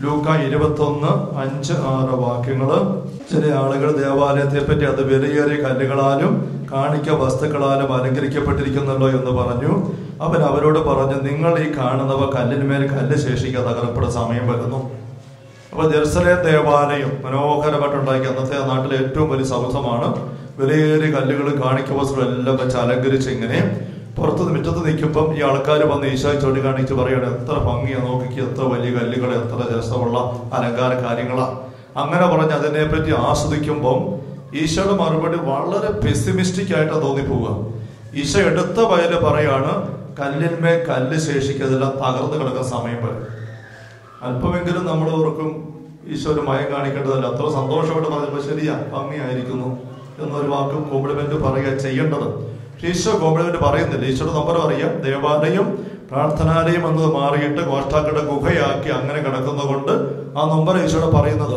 ലൂക്ക ഇരുപത്തൊന്ന് അഞ്ച് ആറ് വാക്യങ്ങള് ചില ആളുകൾ ദേവാലയത്തെ പറ്റി അത് വിലയേറിയ കല്ലുകളാലും കാണിക്ക വസ്തുക്കളാലും അലങ്കരിക്കപ്പെട്ടിരിക്കുന്നല്ലോ എന്ന് പറഞ്ഞു അവൻ അവരോട് പറഞ്ഞു നിങ്ങൾ ഈ കാണുന്നവ കല്ലിന്മേൽ കല്ല് ശേഷിക്കാതെ തകർപ്പെടുന്ന സമയം വരുന്നു അപ്പൊ ജെറുസലേം ദേവാലയം മനോഹരമായിട്ടുണ്ടാക്കി അന്നത്തെ ആ നാട്ടിലെ ഏറ്റവും വലിയ സൗധമാണ് വിലയേറിയ കല്ലുകൾ കാണിക്ക വസ്ത്രം എല്ലാം വെച്ച് അലങ്കരിച്ച് ഇങ്ങനെ പുറത്ത് മുറ്റത്ത് നിൽക്കുമ്പം ഈ ആൾക്കാർ വന്ന് ഈശോയെ ചൂണ്ടി കാണിച്ച് പറയാണ് എത്ര ഭംഗിയാ നോക്കിക്ക് എത്ര വലിയ കല്ലുകൾ എത്ര രസമുള്ള അലങ്കാര കാര്യങ്ങളാ അങ്ങനെ പറഞ്ഞ് അതിനെപ്പറ്റി ആസ്വദിക്കുമ്പം ഈശോയുടെ മറുപടി വളരെ പെസിമിസ്റ്റിക് ആയിട്ടാ തോന്നിപ്പോവുക ഈശോ എടുത്ത വയല് പറയാണ് കല്ലിന്മേൽ കല്ല് ശേഷിക്കതെല്ലാം തകർന്നു കിടക്കുന്ന സമയം വരും അല്പമെങ്കിലും നമ്മൾ ഓർക്കും ഈശോ ഒരു മയം കാണിക്കേണ്ടതല്ല അത്ര സന്തോഷമായിട്ട് പറഞ്ഞപ്പോൾ ശരിയാ ഭംഗിയായിരിക്കുന്നു എന്നൊരു വാക്ക് കോംപ്ലിമെന്റ് പറയുക ചെയ്യേണ്ടത് പക്ഷേ ഈശോ കോംപ്ലിമെന്റ് പറയുന്നില്ല ഈശോയുടെ നമ്പർ അറിയാം ദേവാലയം പ്രാർത്ഥനാലയം എന്നത് മാറിയിട്ട് ഗോഷ്ടാക്കളുടെ ഗുഹയാക്കി അങ്ങനെ കിടക്കുന്നത് കൊണ്ട് ആ നമ്പർ ഈശോയുടെ പറയുന്നത്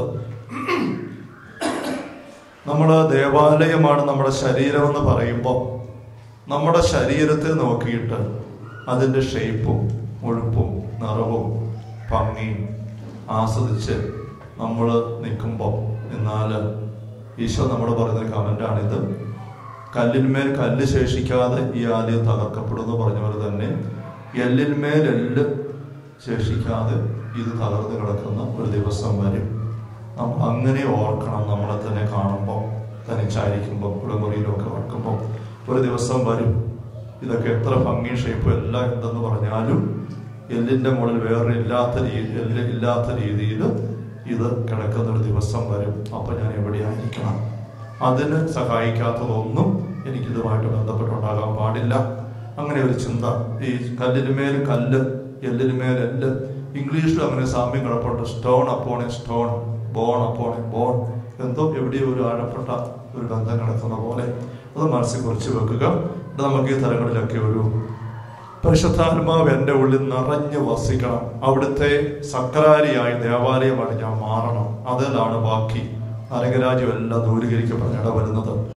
നമ്മൾ ദേവാലയമാണ് നമ്മുടെ ശരീരം എന്ന് പറയുമ്പോൾ നമ്മുടെ ശരീരത്തെ നോക്കിയിട്ട് അതിൻ്റെ ഷേപ്പും മുഴുപ്പും നിറവും ഭംഗിയും ആസ്വദിച്ച് നമ്മൾ നിൽക്കുമ്പോൾ എന്നാൽ ഈശോ നമ്മൾ പറയുന്ന കമൻ്റാണിത് കല്ലിന്മേൽ കല്ല് ശേഷിക്കാതെ ഈ ആലയം തകർക്കപ്പെടുന്നു പറഞ്ഞ പോലെ തന്നെ എല്ലിന്മേൽ എല്ല് ശേഷിക്കാതെ ഇത് തകർന്നു കിടക്കുന്ന ഒരു ദിവസം വരും നമ്മൾ അങ്ങനെ ഓർക്കണം നമ്മളെ തന്നെ കാണുമ്പോൾ തനിച്ചായിരിക്കുമ്പോൾ കുളിമുറിയിലൊക്കെ ഓർക്കുമ്പോൾ ഒരു ദിവസം വരും ഇതൊക്കെ എത്ര ഭംഗി ഷേപ്പും എല്ലാം എന്തെന്ന് പറഞ്ഞാലും എല്ലിന്റെ മുകളിൽ വേറെ ഇല്ലാത്ത രീതി എല്ല് ഇല്ലാത്ത രീതിയിൽ ഇത് കിടക്കുന്ന ഒരു ദിവസം വരും അപ്പൊ ഞാൻ എവിടെയായിരിക്കണം അതിന് സഹായിക്കാത്തതൊന്നും എനിക്കിതുമായിട്ട് ബന്ധപ്പെട്ടുണ്ടാകാൻ പാടില്ല അങ്ങനെ ഒരു ചിന്ത ഈ കല്ലിനുമേൽ കല്ല് എല്ലിനുമേൽ എല്ല് ഇംഗ്ലീഷിലും അങ്ങനെ സാമ്യം കിടപ്പുണ്ട് stone upon a stone bone upon a bone എന്തോ എവിടെയോ ഒരു ആഴപ്പെട്ട ഒരു ബന്ധം കിടക്കുന്ന പോലെ അത് മനസ്സിൽ കുറിച്ച് വെക്കുക ഇത് നമുക്ക് ഈ തലങ്ങളിലൊക്കെ ഒരു പരിശുദ്ധാത്മാവ് എൻ്റെ ഉള്ളിൽ നിറഞ്ഞു വസിക്കണം അവിടുത്തെ സക്രാരിയായി ദേവാലയമായിട്ട് ഞാൻ മാറണം അതിലാണ് ബാക്കി നരകരാജ്യം എല്ലാം ദൂരീകരിക്കപ്പെടാൻ ഇടവരുന്നത്